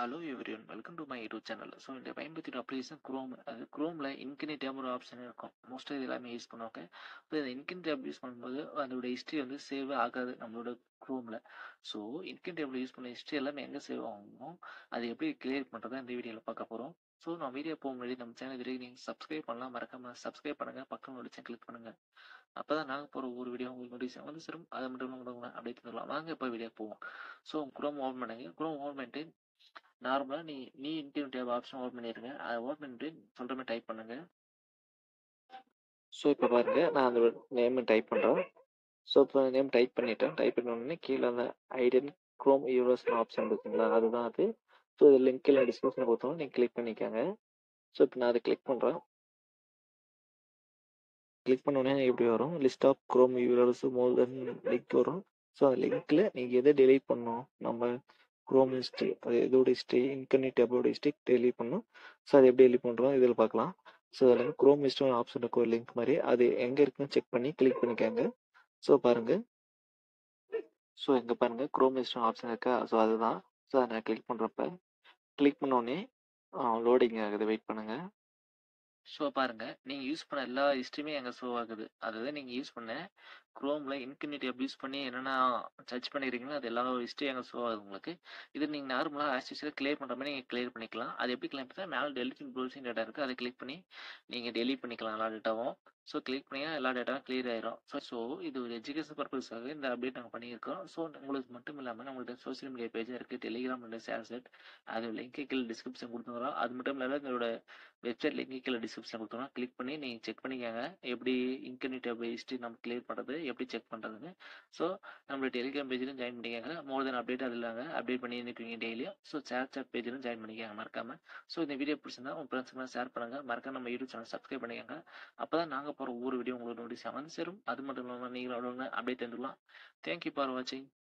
hello everyone welcome to my YouTube channel so இந்த பயன்படுத்திட்டு application chrome அது குரோமில் இன்கினி tape ஒரு ஆப்ஷன் இருக்கும் மோஸ்ட்டாக இது எல்லாமே யூஸ் பண்ணுவாங்க ஸோ இந்த இன்கின் டேப் யூஸ் பண்ணும்போது அதோட ஹிஸ்ட்ரி வந்து சேவ் ஆகாது நம்மளோட குரோமில் ஸோ இன்கின் டேபிள் யூஸ் பண்ண ஹிஸ்ட்ரி எல்லாமே எங்கே சேவ் ஆகணும் அது எப்படி கிளியர் பண்ணுறதா இந்த வீடியோவில் பார்க்க போகிறோம் ஸோ நான் வீடியோ போக முன்னாடி நம்ம சேனல் இது நீங்கள் சப்ஸ்கிரைப் பண்ணலாம் மறக்காம சப்ஸ்கிரைப் பண்ணுங்கள் பக்கம் நோட்டிச்சு கிளிக் பண்ணுங்கள் அப்போ தான் நாங்கள் போகிற ஒரு வீடியோ உங்களுக்கு நோட்டிஃபிகேஷன் வந்து சரும் அதை மட்டும் உங்களுக்கு அப்படியே தந்துடலாம் வாங்க இப்போ வீடியோ போவோம் ஸோ குரோம் ஓப்பன் பண்ணுங்க குரோம் ஓப்பன் பண்ணிட்டு நார்மலாக நீ நீ இன்டியூ டேப் ஆப்ஷன் ஓப்பன் பண்ணிடுங்க அதை ஓப்பன் பண்ணிட்டு சொல்கிற மாதிரி டைப் பண்ணுங்க ஸோ இப்போ பாருங்க நான் அந்த நேம் டைப் பண்ணுறேன் ஸோ இப்போ நேம் டைப் பண்ணிட்டேன் டைப் பண்ண உடனே கீழே அந்த ஐடன் க்ரோம் யூரோஸ் ஆப்ஷன் இருக்குங்களா அதுதான் அது ஸோ இது லிங்க் இல்லை டிஸ்கிரிப்ஷன் கொடுத்தோம் நீங்கள் கிளிக் பண்ணிக்கோங்க ஸோ இப்போ நான் அதை கிளிக் பண்ணுறேன் கிளிக் பண்ண உடனே எப்படி வரும் லிஸ்ட் ஆஃப் க்ரோம் யூரோஸ் மோர் தென் லிங்க் வரும் ஸோ அந்த லிங்க்கில் நீங்கள் எதை டெலீட் பண்ணணும் நம்ம குரோம் ஹிஸ்ட்ரி அது எதோட ஹிஸ்ட்ரி இன்கர்னெட் டேப்போட ஹிஸ்ட்ரி டெலிட் பண்ணும் ஸோ அது எப்படி டெலிட் பண்ணுறோம் இதில் பார்க்கலாம் ஸோ அதில் குரோம் ஹிஸ்ட்ரி ஆப்ஷன் இருக்கும் ஒரு லிங்க் மாதிரி அது எங்கே இருக்குன்னு செக் பண்ணி கிளிக் பண்ணிக்கோங்க ஸோ பாருங்க ஸோ எங்கே பாருங்க குரோம் ஹிஸ்ட்ரி ஆப்ஷன் இருக்கா ஸோ அதுதான் ஸோ அதை நான் கிளிக் பண்ணுறப்ப கிளிக் பண்ணோடனே லோடிங் ஆகுது வெயிட் பண்ணுங்க ஸோ பாருங்க நீங்கள் யூஸ் பண்ண எல்லா ஹிஸ்ட்ரியுமே எங்கே ஷோ ஆகுது அதாவது நீங்கள் யூஸ் பண்ண குரோமில் இன்ஃபினிட்டி ஆப் யூஸ் பண்ணி என்னென்ன சர்ச் பண்ணிக்கிறீங்களோ அது எல்லா ஹிஸ்ட்ரி எங்கே ஷோ ஆகுது உங்களுக்கு இது நீங்கள் நார்மலாக ஆஸ்டிஸில் கிளியர் பண்ணுற மாதிரி நீங்கள் கிளியர் பண்ணிக்கலாம் அது எப்படி கிளியர் பண்ணால் மேலே டெலிட்டிங் ப்ரௌசிங் டேட்டா இருக்குது அதை கிளிக் பண்ணி நீங்கள் டெலிட் பண்ணிக்கலாம் எல்லா டேட்டாவும் ஸோ கிளிக் பண்ணிங்கன்னா எல்லா டேட்டாவும் கிளியர் ஆயிரும் ஸோ ஸோ இது ஒரு எஜுகேஷன் பர்பஸ்க்காக இந்த அப்டேட் நாங்கள் பண்ணியிருக்கோம் ஸோ உங்களுக்கு மட்டும் இல்லாமல் நம்மள்ட்ட சோஷியல் மீடியா பேஜ் இருக்குது டெலிகிராம் அண்ட் ஷேர்செட் அது லிங்க் கீழே டிஸ்கிரிப்ஷன் கொடுத்துருவோம் அது மட்டும் இல்லாமல் எங்களோட வெப்சைட் லிங்க் கீழே டிஸ்கிரிப்ஷன் கொடுத்துருவோம் கிளிக் பண்ணி நீங்கள் செக் பண்ணிக்கோங்க எப்படி இன்கர்நெட் ஹிஸ்ட்ரி நம்ம கிளியர் பண்ணுறது எப்படி செக் பண்ணுறதுன்னு ஸோ நம்மளோட டெலிகிராம் பேஜிலும் ஜாயின் பண்ணிக்கோங்க மோர் தென் அப்டேட் அது இல்லாங்க அப்டேட் பண்ணி இருக்கீங்க டெய்லியும் ஸோ ஷேர் சாட் பேஜிலும் ஜாயின் பண்ணிக்கோங்க மறக்காம ஸோ இந்த வீடியோ பிடிச்சிருந்தா உங்கள் ஃப்ரெண்ட்ஸுக்கு ஷேர் பண்ணுங்க மறக்காம நம்ம யூடியூப் சேனல் சப்ஸ்கிரைப் பண்ணிக்கோங்க அப்போ தான் நாங்கள் போகிற ஒவ்வொரு வீடியோ உங்களுக்கு நோட்டீஸ் வந்து சேரும் அது மட்டும் இல்லாமல் நீங்களோட அப்டேட் தந்துடலாம் தேங்க்யூ ஃபார் வாட்சிங்